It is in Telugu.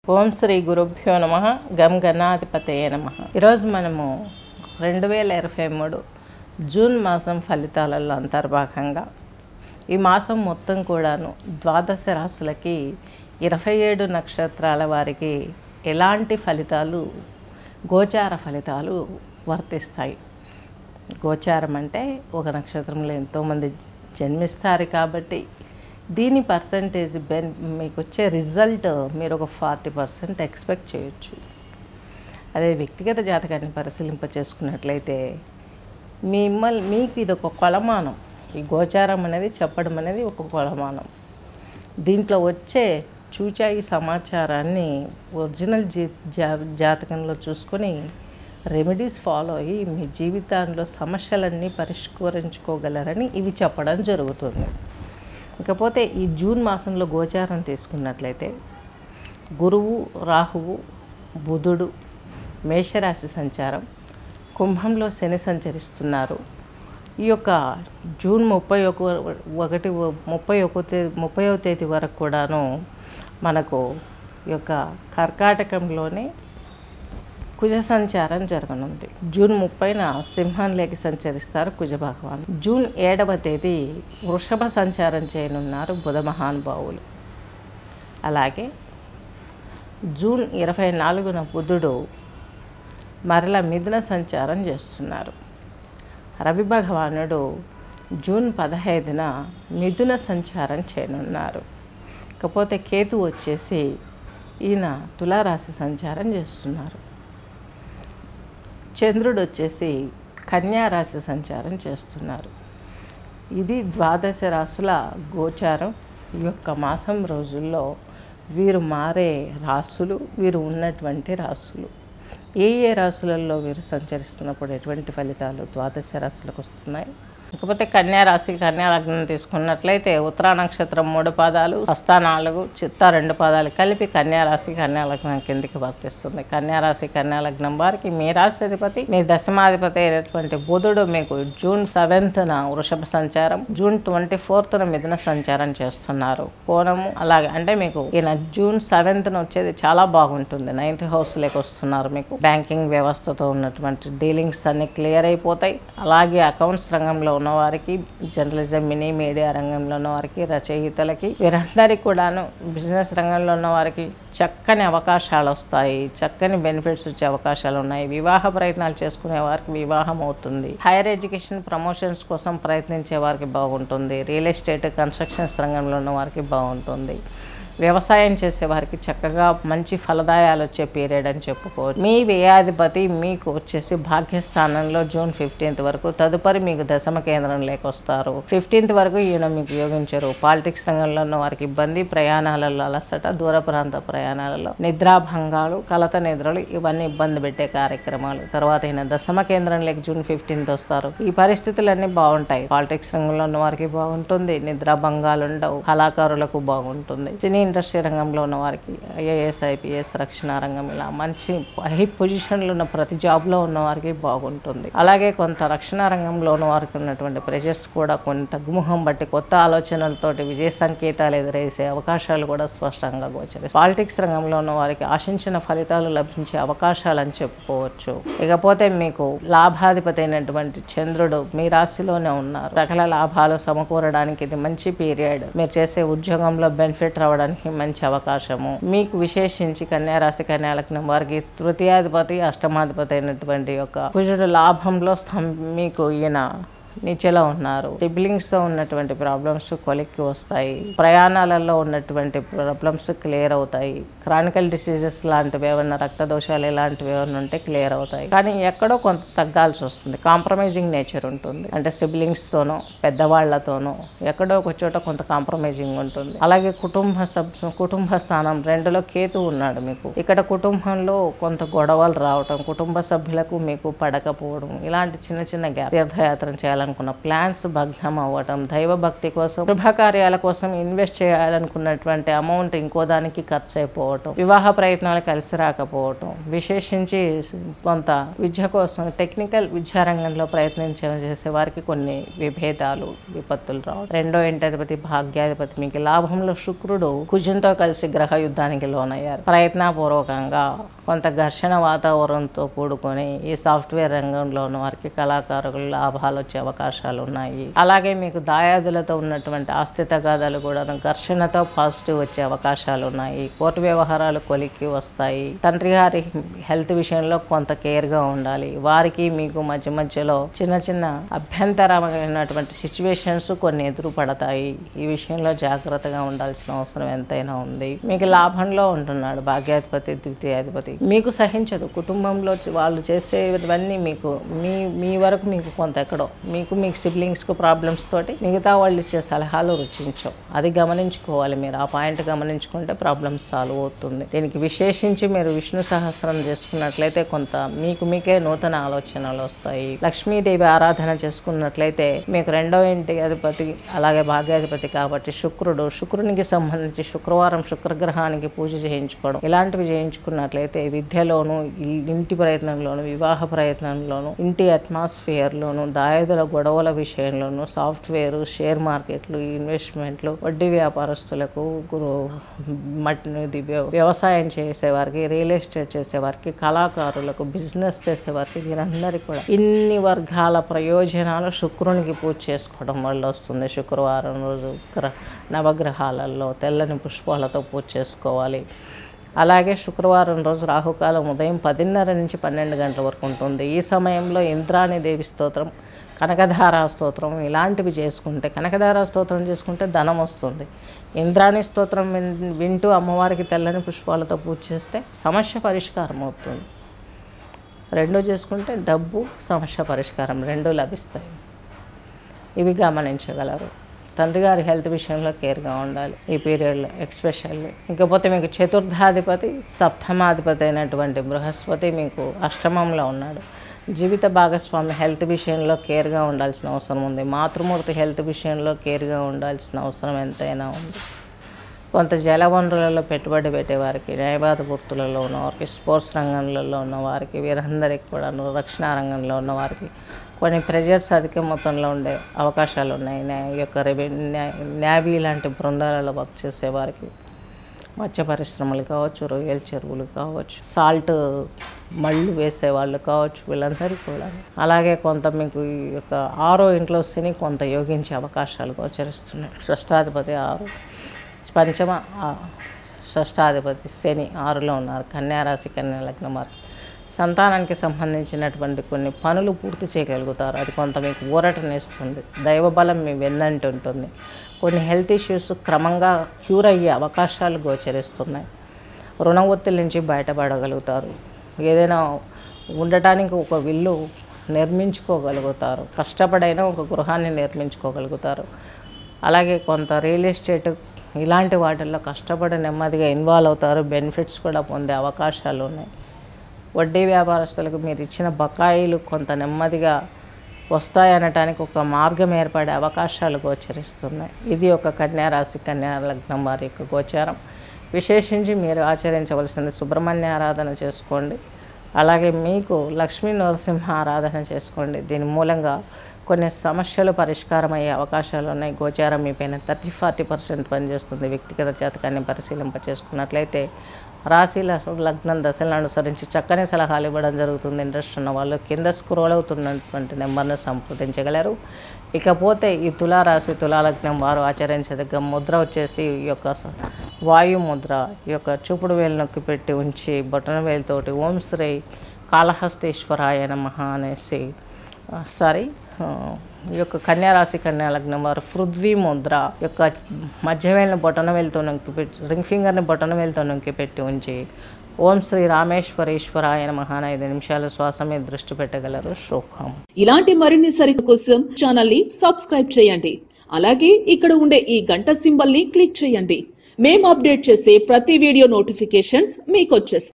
ఓం శ్రీ గురుభ్యో నమ గం గణాధిపతయే నమ ఈరోజు మనము రెండు వేల ఇరవై మూడు జూన్ మాసం ఫలితాలలో అంతర్భాగంగా ఈ మాసం మొత్తం కూడాను ద్వాదశ రాశులకి ఇరవై ఏడు నక్షత్రాల వారికి ఎలాంటి ఫలితాలు గోచార ఫలితాలు వర్తిస్తాయి గోచారం అంటే ఒక నక్షత్రంలో ఎంతోమంది జన్మిస్తారు కాబట్టి దీని పర్సంటేజ్ బెన్ మీకు వచ్చే రిజల్ట్ మీరు ఒక ఫార్టీ పర్సెంట్ ఎక్స్పెక్ట్ చేయొచ్చు అదే వ్యక్తిగత జాతకాన్ని పరిశీలింప చేసుకున్నట్లయితే మిమ్మల్ని మీకు ఇది ఒక కొలమానం ఈ గోచారం అనేది చెప్పడం అనేది ఒక కొలమానం దీంట్లో వచ్చే చూచాయి సమాచారాన్ని ఒరిజినల్ జీ జా జాతకంలో చూసుకొని రెమెడీస్ ఫాలో అయ్యి మీ జీవితంలో సమస్యలన్నీ పరిష్కరించుకోగలరని ఇవి చెప్పడం జరుగుతుంది ఇకపోతే ఈ జూన్ మాసంలో గోచారం తీసుకున్నట్లయితే గురువు రాహువు బుధుడు మేషరాశి సంచారం కుంభంలో శని సంచరిస్తున్నారు ఈ యొక్క జూన్ ముప్పై ఒక ఒకటి ముప్పై ఒక తేదీ ముప్పైవ తేదీ వరకు కూడాను మనకు ఈ యొక్క కర్కాటకంలోనే కుజ సంచారం జరగనుంది జూన్ ముప్పైన సింహంలోకి సంచరిస్తారు కుజ భగవాన్ జూన్ ఏడవ తేదీ వృషభ సంచారం చేయనున్నారు బుధ మహానుభావులు అలాగే జూన్ ఇరవై నాలుగున బుధుడు మరల మిథున సంచారం చేస్తున్నారు రవి భగవానుడు జూన్ పదహైదున మిథున సంచారం చేయనున్నారు ఇకపోతే కేతు వచ్చేసి ఈయన తులారాశి సంచారం చేస్తున్నారు చంద్రుడు వచ్చేసి కన్యా రాశి సంచారం చేస్తున్నారు ఇది ద్వాదశ రాశుల గోచారం ఈ యొక్క మాసం రోజుల్లో వీరు మారే రాసులు వీరు ఉన్నటువంటి రాసులు ఏ ఏ రాశులలో వీరు సంచరిస్తున్నప్పుడు ఎటువంటి ఫలితాలు ద్వాదశ రాశులకు వస్తున్నాయి ఇకపోతే కన్యా రాశి కన్యా లగ్నం తీసుకున్నట్లయితే ఉత్తరా నక్షత్రం మూడు పాదాలు హస్త నాలుగు చిత్త రెండు పాదాలు కలిపి కన్యా రాశి కన్యా లగ్నం కిందికి వర్తిస్తుంది కన్యా రాశి కన్యా లగ్నం వారికి మీ రాష్ట్రాధిపతి మీ దశమాధిపతి అయినటువంటి బుధుడు మీకు జూన్ సెవెంత్న వృషభ సంచారం జూన్ ట్వంటీ ఫోర్త్న మిథున సంచారం చేస్తున్నారు కోణము అలాగే అంటే మీకు ఈయన జూన్ సెవెంత్న వచ్చేది చాలా బాగుంటుంది నైన్త్ హౌస్లోకి వస్తున్నారు మీకు బ్యాంకింగ్ వ్యవస్థతో ఉన్నటువంటి డీలింగ్స్ అన్ని క్లియర్ అయిపోతాయి అలాగే అకౌంట్స్ రంగంలో ఉన్న వారికి జర్నలిజం మినీ మీడియా రంగంలో ఉన్న వారికి రచయితలకి వీరందరికీ కూడాను బిజినెస్ రంగంలో ఉన్న వారికి చక్కని అవకాశాలు వస్తాయి చక్కని బెనిఫిట్స్ వచ్చే అవకాశాలు ఉన్నాయి వివాహ ప్రయత్నాలు చేసుకునే వారికి వివాహం అవుతుంది హైయర్ ఎడ్యుకేషన్ ప్రమోషన్స్ కోసం ప్రయత్నించే వారికి బాగుంటుంది రియల్ ఎస్టేట్ కన్స్ట్రక్షన్స్ రంగంలో ఉన్న వారికి బాగుంటుంది వ్యవసాయం చేసే వారికి చక్కగా మంచి ఫలదాయాలు వచ్చే పీరియడ్ అని చెప్పుకోవచ్చు మీ వ్యయాధిపతి మీకు వచ్చేసి భాగ్యస్థానంలో జూన్ ఫిఫ్టీన్త్ వరకు తదుపరి మీకు దశమ కేంద్రం లేకొస్తారు ఫిఫ్టీన్త్ వరకు ఈయన మీకు యోగించరు పాలిటిక్స్ రంగంలో ఉన్న వారికి ఇబ్బంది ప్రయాణాలలో అలసట దూర ప్రాంత ప్రయాణాలలో నిద్రాభంగాలు కలత నిద్రలు ఇవన్నీ ఇబ్బంది పెట్టే కార్యక్రమాలు తర్వాత ఈయన దశమ కేంద్రంలోకి జూన్ ఫిఫ్టీన్త్ వస్తారు ఈ పరిస్థితులన్నీ బాగుంటాయి పాలిటిక్స్ రంగంలో ఉన్న వారికి బాగుంటుంది నిద్రాభంగాలు ఉండవు కళాకారులకు బాగుంటుంది సినీ ఇండస్ట్రీ రంగంలో ఉన్న వారికి ఐఏఎస్ ఐపీఎస్ రక్షణ రంగం ఇలా మంచి హై పొజిషన్లో ఉన్న ప్రతి జాబ్లో ఉన్న వారికి బాగుంటుంది అలాగే కొంత రక్షణ రంగంలో ఉన్న వారికి ఉన్నటువంటి ప్రెషర్స్ కూడా కొన్ని తగ్గుముఖం బట్టి కొత్త ఆలోచనలతోటి విజయ సంకేతాలు ఎదురేసే అవకాశాలు కూడా స్పష్టంగా గోచరిస్తాయి పాలిటిక్స్ రంగంలో ఉన్న వారికి ఆశించిన ఫలితాలు లభించే అవకాశాలు అని చెప్పుకోవచ్చు ఇకపోతే మీకు లాభాధిపతి అయినటువంటి చంద్రుడు మీ రాశిలోనే ఉన్నారు సకల లాభాలు సమకూరడానికి ఇది మంచి పీరియడ్ మీరు చేసే ఉద్యోగంలో బెనిఫిట్ రావడానికి మంచి అవకాశము మీకు విశేషించి కన్యా రాశి కన్యా లగ్నం వారికి తృతీయాధిపతి అష్టమాధిపతి అయినటువంటి యొక్క కుజుడు లాభంలో స్తం మీకు ఈయన నిచ్చెలో ఉన్నారు సిబ్లింగ్స్తో ఉన్నటువంటి ప్రాబ్లమ్స్ కొలిక్కి వస్తాయి ప్రయాణాలలో ఉన్నటువంటి ప్రాబ్లమ్స్ క్లియర్ అవుతాయి క్రానికల్ డిసీజెస్ లాంటివి ఏమన్నా రక్త దోషాలు ఇలాంటివి ఏమైనా ఉంటే క్లియర్ అవుతాయి కానీ ఎక్కడో కొంత తగ్గాల్సి వస్తుంది కాంప్రమైజింగ్ నేచర్ ఉంటుంది అంటే సిబ్లింగ్స్తోనో పెద్దవాళ్లతోనో ఎక్కడో ఒక చోట కొంత కాంప్రమైజింగ్ ఉంటుంది అలాగే కుటుంబ సబ్ కుటుంబ స్థానం రెండులో కేతు ఉన్నాడు మీకు ఇక్కడ కుటుంబంలో కొంత గొడవలు రావటం కుటుంబ సభ్యులకు మీకు పడకపోవడం ఇలాంటి చిన్న చిన్న గ్యాప్ తీర్థయాత్ర చేయాలని చేయాలనుకున్న ప్లాన్స్ భగ్నం అవ్వటం దైవభక్తి కోసం శుభకార్యాల కోసం ఇన్వెస్ట్ చేయాలనుకున్నటువంటి అమౌంట్ ఇంకో దానికి ఖర్చు అయిపోవటం వివాహ ప్రయత్నాలు కలిసి రాకపోవటం విశేషించి కొంత విద్య కోసం టెక్నికల్ విద్యారంగంలో ప్రయత్నించే చేసే వారికి కొన్ని విభేదాలు విపత్తులు రావడం రెండో ఇంటాధిపతి భాగ్యాధిపతి మీకు లాభంలో శుక్రుడు కుజంతో కలిసి గ్రహ యుద్ధానికి లోనయ్యారు ప్రయత్నపూర్వకంగా కొంత ఘర్షణ వాతావరణంతో కూడుకొని ఈ సాఫ్ట్వేర్ రంగంలో ఉన్న వారికి కళాకారులు లాభాలు వచ్చే అవకాశాలు ఉన్నాయి అలాగే మీకు దాయాదులతో ఉన్నటువంటి ఆస్తి తగాదాలు కూడా ఘర్షణతో పాజిటివ్ వచ్చే అవకాశాలు ఉన్నాయి కోర్టు వ్యవహారాలు కొలిక్కి వస్తాయి తండ్రి గారి హెల్త్ విషయంలో కొంత కేర్గా ఉండాలి వారికి మీకు మధ్య మధ్యలో చిన్న చిన్న అభ్యంతరమైనటువంటి సిచ్యువేషన్స్ కొన్ని ఎదురు పడతాయి ఈ విషయంలో జాగ్రత్తగా ఉండాల్సిన అవసరం ఎంతైనా ఉంది మీకు లాభంలో ఉంటున్నాడు భాగ్యాధిపతి ద్వితీయాధిపతి మీకు సహించదు కుటుంబంలో చి- వాళ్ళు చేసేవన్నీ మీకు మీ మీ వరకు మీకు కొంత ఎక్కడో మీకు మీకు సిబ్లింగ్స్కి ప్రాబ్లమ్స్ తోటి మిగతా వాళ్ళు ఇచ్చే సలహాలు రుచించవు అది గమనించుకోవాలి మీరు ఆ పాయింట్ గమనించుకుంటే ప్రాబ్లమ్ సాల్వ్ అవుతుంది దీనికి విశేషించి మీరు విష్ణు సహస్రం చేసుకున్నట్లయితే కొంత మీకు మీకే నూతన ఆలోచనలు వస్తాయి లక్ష్మీదేవి ఆరాధన చేసుకున్నట్లయితే మీకు రెండో ఇంటి అధిపతి అలాగే భాగ్యాధిపతి కాబట్టి శుక్రుడు శుక్రునికి సంబంధించి శుక్రవారం శుక్రగ్రహానికి పూజ చేయించుకోవడం ఇలాంటివి చేయించుకున్నట్లయితే విద్యలోను ఈ- ఇంటి ప్రయత్నంలోను వివాహ ప్రయత్నంలోను ఇంటి అట్మాస్ఫియర్లోను దాయదుల గొడవల విషయంలోను సాఫ్ట్వేర్ షేర్ మార్కెట్లు ఇన్వెస్ట్మెంట్లు వడ్డీ వ్యాపారస్తులకు గురు మట్ ఇది వ్య- వ్యవసాయం చేసేవారికి రియల్ ఎస్టేట్ చేసేవారికి కళాకారులకు బిజినెస్ చేసేవారికి వీరందరికీ కూడా ఇన్ని వర్గాల ప్రయోజనాలు శుక్రునికి పూజ చేసుకోవడం వల్ల వస్తుంది శుక్రవారం రోజు గ్రహ నవగ్రహాలలో తెల్లని పుష్పాలతో పూజ చేసుకోవాలి అలాగే శుక్రవారం రోజు రాహుకాలం ఉదయం పదిన్నర నుంచి పన్నెండు గంటల వరకు ఉంటుంది ఈ సమయంలో ఇంద్రాణి దేవి స్తోత్రం కనకధారా స్తోత్రం ఇలాంటివి చేసుకుంటే కనకధారా స్తోత్రం చేసుకుంటే ధనం వస్తుంది ఇంద్రాణి స్తోత్రం విన్- వింటూ అమ్మవారికి తెల్లని పుష్పాలతో పూజ చేస్తే సమస్య పరిష్కారం అవుతుంది రెండు చేసుకుంటే డబ్బు సమస్య పరిష్కారం రెండు లభిస్తాయి ఇవి గమనించగలరు తండ్రి గారి హెల్త్ విషయంలో కేర్గా ఉండాలి ఈ పీరియడ్లో ఎక్స్పెషల్లీ ఇకపోతే మీకు చతుర్థాధిపతి సప్తమాధిపతి అయినటువంటి బృహస్పతి మీకు అష్టమంలో ఉన్నాడు జీవిత భాగస్వామి హెల్త్ విషయంలో కేర్గా ఉండాల్సిన అవసరం ఉంది మాతృమూర్తి హెల్త్ విషయంలో కేర్గా ఉండాల్సిన అవసరం ఎంతైనా ఉంది కొంత జల వనరులలో పెట్టుబడి పెట్టేవారికి న్యాయవాద వృత్తులలో ఉన్నవారికి స్పోర్ట్స్ రంగంలో ఉన్న వారికి వీరందరికీ కూడా రక్షణ రంగంలో ఉన్న వారికి కొన్ని ప్రెజర్స్ అధిక మొత్తంలో ఉండే అవకాశాలు ఉన్నాయి న్యాయ ఈ యొక్క రెవెన్యూ న్యావీ లాంటి బృందాలలో వర్క్ చేసేవారికి మత్స్య పరిశ్రమలు కావచ్చు రొయ్యల చెరువులు కావచ్చు సాల్ట్ మళ్ళు వేసే వాళ్ళు కావచ్చు వీళ్ళందరికీ కూడా అలాగే కొంత మీకు ఈ యొక్క ఆరో ఇంట్లో శని కొంత యోగించే అవకాశాలు గోచరిస్తున్నాయి షష్టాధిపతి ఆరు పంచమ ఆ, షష్టాధిపతి శని ఆరులో ఉన్నారు కన్యారాశి కన్యా లగ్నం వారు సంతానానికి సంబంధించినటువంటి కొన్ని పనులు పూర్తి చేయగలుగుతారు అది కొంత మీకు ఊరటనిస్తుంది దైవబలం మీ వెన్నంటి ఉంటుంది కొన్ని హెల్త్ ఇష్యూస్ క్రమంగా క్యూర్ అయ్యే అవకాశాలు గోచరిస్తున్నాయి రుణ ఒత్తిడి నుంచి బయటపడగలుగుతారు ఏదైనా ఉండటానికి ఒక ఇల్లు నిర్మించుకోగలుగుతారు కష్టపడైనా ఒక గృహాన్ని నిర్మించుకోగలుగుతారు అలాగే కొంత రియల్ ఎస్టేట్ ఇలాంటి వాటిల్లో కష్టపడి నెమ్మదిగా ఇన్వాల్వ్ అవుతారు బెనిఫిట్స్ కూడా పొందే అవకాశాలు ఉన్నాయి వడ్డీ వ్యాపారస్తులకు మీరు ఇచ్చిన బకాయిలు కొంత నెమ్మదిగా వస్తాయనటానికి ఒక మార్గం ఏర్పడే అవకాశాలు గోచరిస్తున్నాయి ఇది ఒక కన్యా రాశి కన్యా లగ్నం వారి యొక్క గోచారం విశేషించి మీరు ఆచరించవలసింది సుబ్రహ్మణ్య ఆరాధన చేసుకోండి అలాగే మీకు లక్ష్మీ నరసింహ ఆరాధన చేసుకోండి దీని మూలంగా కొన్ని సమస్యలు పరిష్కారం అయ్యే అవకాశాలు ఉన్నాయి గోచారం మీ పైన థర్టీ ఫార్టీ పర్సెంట్ పనిచేస్తుంది వ్యక్తిగత జాతకాన్ని పరిశీలింప చేసుకున్నట్లయితే రాశిల లగ్నం దశలను అనుసరించి చక్కని సలహాలు ఇవ్వడం జరుగుతుంది ఇంట్రెస్ట్ ఉన్న వాళ్ళు కింద స్క్రోల్ అవుతున్నటువంటి నెంబర్ను సంప్రదించగలరు ఇకపోతే ఈ తులారాశి తులాలగ్నం వారు ఆచరించదగ్గ ముద్ర వచ్చేసి ఈ యొక్క స- వాయు ముద్ర ఈ యొక్క చూపుడు వేలు నొక్కి పెట్టి ఉంచి బొటన వేలుతోటి ఓం శ్రీ కాళహస్తీశ్వరాయ నమః అనేసి ఆ, సారీ ఆ, ఈ యొక్క కన్యారాశి కన్యా లగ్నం వారు పృథ్వీ ముద్ర యొక్క మధ్యవేళ్ళని బొటన వేలుతో నొక్కి పెట్టి రింగ్ ఫింగర్ని బొటన వేలుతో నొక్కి పెట్టి ఉంచి ఓం శ్రీ రామేశ్వరేశ్వరాయ నమః అని ఐదు నిమిషాలు శ్వాస మీద దృష్టి పెట్టగలరు శుభం ఇలాంటి మరిన్ని సరికు కోసం ఛానల్ ని సబ్స్క్రైబ్ చేయండి అలాగే ఇక్కడ ఉండే ఈ గంట సింబల్ ని క్లిక్ చేయండి మేము అప్డేట్ చేసే ప్రతి వీడియో నోటిఫికేషన్స్ మీకు వచ్చేస్తాయి